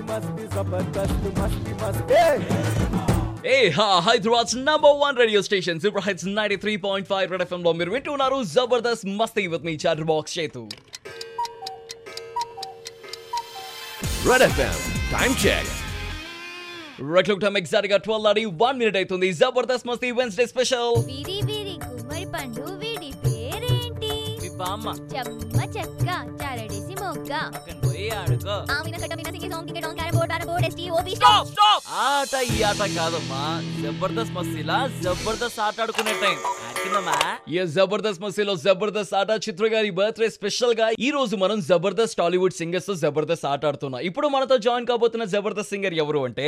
మస్తి జబర్దస్త్ మస్తి మస్తి ఏ హా Hyderabad number one radio station super hits ninety three point five red FM లో మీరు వింటున్నారు Jabardasth Masti with me chatterbox Chetu Red FM Time Check. రెక్లూక్ టైం ఎగ్జాక్ట్ గా ట్వెల్వ్ దాడి వన్ మినిట్ అవుతుంది జబర్దస్త్ మస్తీ వెన్స్డే స్పెషల్ వీరి వీరి గుమ్మడి పండు వీడి పేరేంటి బామ్మ చెమ్మ చెక్క చారడేసి మొగ్గ అక్కడ పోయి ఆడుకో ఆమిన కట్ట మిన సింగి సాంగ్ కింగ్ డాంగ్ క్యారమ్ బోర్డ్ బ్యారమ్ బోర్డ్ ఎస్టీ ఓబీ స్టాప్ స్టాప్ ఆట ఈ ఆట కాదమ్మా జబర్దస్త్ మస్తీలా జబర్దస్త్ ఆట ఆడుకునే టైం ఆడుకుందామా ఈ జబర్దస్త్ మస్తీలో జబర్దస్త్ ఆట చిత్ర గారి బర్త్డే స్పెషల్ గా ఈ రోజు మనం జబర్దస్త్ టాలీవుడ్ సింగర్స్ తో జబర్దస్త్ ఆట ఆడుతున్నాం ఇప్పుడు మనతో జాయిన్ కాబోతున్న జబర్దస్త్ సింగర్ ఎవరు అంటే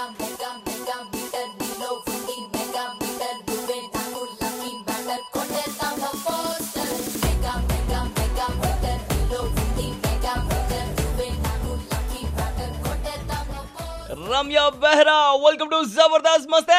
Ramya Behara welcome to Jabardasth Masti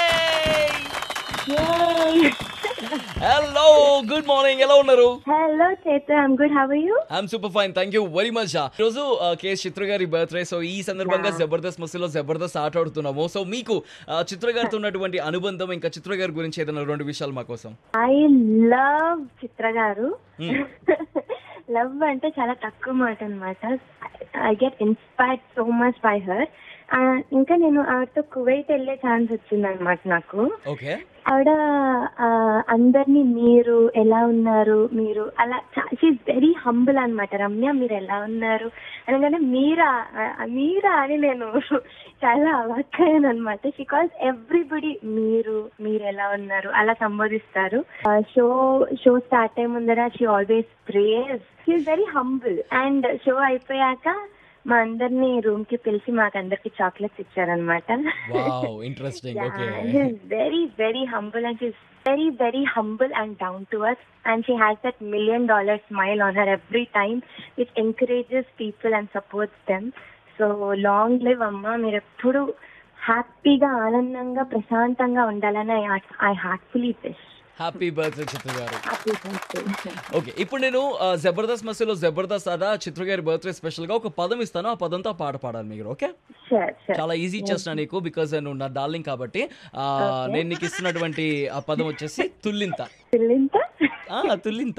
hello good morning ఎలా ఉన్నారు Hello, Chetan. I'm good. How are you? I'm super fine thank you very much రోజు కే చిత్ర గారి బర్త్డే సో ఈ సందర్భంగా జబర్దస్త్ మస్తీలో జబర్దస్త్ ఆట ఆడుతున్నాము సో మీకు ఆ, చిత్ర గారితో ఉన్నటువంటి అనుబంధం ఇంకా చిత్ర గారి గురించి ఏదైనా రెండు విషయాలు మా కోసం I love చిత్ర గారు లవ్ అంటే చాలా తక్కువ మాట అనమాట I get inspired so much by her ఇంకా నేను ఆవిడతో కువైట్ వెళ్ళే ఛాన్స్ వచ్చింది అనమాట నాకు ఓకే ఆవిడ ఆ, అందరినీ మీరు ఎలా ఉన్నారు మీరు అలా షీఈ్ వెరీ హంబుల్ అన్నమాట రమ్య మీరు ఎలా ఉన్నారు అనగానే మీరా ఆ, మీరా అని నేను చాలా అవాక్కయ్యాను అనమాట షీ కాల్స్ ఎవ్రీబడి మీరు మీరు ఎలా ఉన్నారు అలా సంబోధిస్తారు షో షో స్టార్ట్ అయ్యే ముందర she always prayers she's very humble and show అయిపోయాక మా అందరినీ రూమ్ కి పిలిచి మాకు అందరికి చాక్లెట్స్ ఇచ్చారనమాట wow interesting okay Yeah, she's very, very humble and she's very, very humble and down to earth. And she has that million dollar smile on her every time, which encourages people and supports them. So long live Amma. మీరు ఎప్పుడు హ్యాపీగా ఆనందంగా ప్రశాంతంగా ఉండాలని I heartfully wish happy birthday Chitra garu happy birthday okay ఇప్పుడు నేను ఆ, జబర్దస్త్ మస్తీలో జబర్దస్త్ ఆట చిత్ర గారి బర్త్డే స్పెషల్ గా ఒక పదం ఇస్తాను ఆ పదంతో ఆ పాట పాడాలి మీరు ఓకే షూర్ షూర్ చాలా ఈజీ చేసిన నీకు బికాజ్ నువ్వు నా డార్లింగ్ కాబట్టి ఆ, నేను నీకు ఇస్తున్నటువంటి ఆ పదం వచ్చేసి తుల్లింత పిల్లింత ఆ, తుల్లింత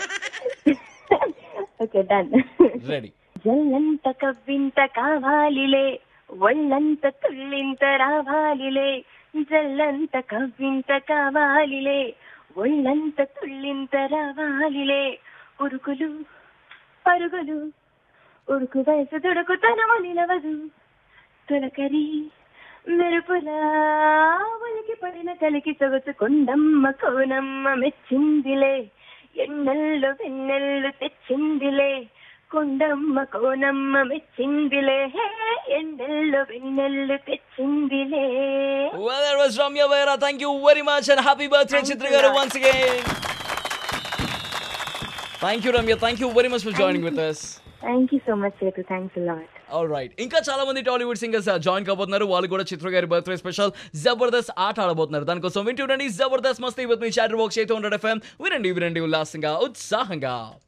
ఓకే డన్ రెడీ జల్లంత కవ్వింత కావాలిలే ఒళ్ళంత తుళ్ళింత రావాలిలే జల్లంత కవ్వింత కావాలిలే ఒళ్ళంత తుళ్ళింత రావాలిలే ఉరుకులు పరుగులు ఉరుకు వయసు దుడుకుతనము నిలవదు తొలకరి మెరుపులా ఉలికి పడిన కలికి సొగసు కొండమ్మ కోనమ్మ మెచ్చిందిలే ఎన్నెల్లు వెన్నెల్లు తెచ్చిందిలే కొండమ్మ కోనమ్మ మెచ్చిందిలే హే ఎన్నెల్లు వెన్నెల్లు తెచ్చిందిలే Well, that was Ramya Vera. Thank you very much and happy birthday, Thank Chitra you, Garu, Raj. once again. Thank you, Ramya. Thank you very much for joining with us. Thank you so much Sethu thanks lot all right ఇంకా చాలా మంది Tollywood singers join కాబోతున్నారు వాళ్ళు కూడా చిత్ర గారి birthday special Jabardasth ఆట ఆడబోతున్నారు దానికోసం వింటుండండి Jabardasth Masti with me chatter box అయితే ఉండడం ఎఫ్ఎం వినండి వినండి ఉల్లాసంగా ఉత్సాహంగా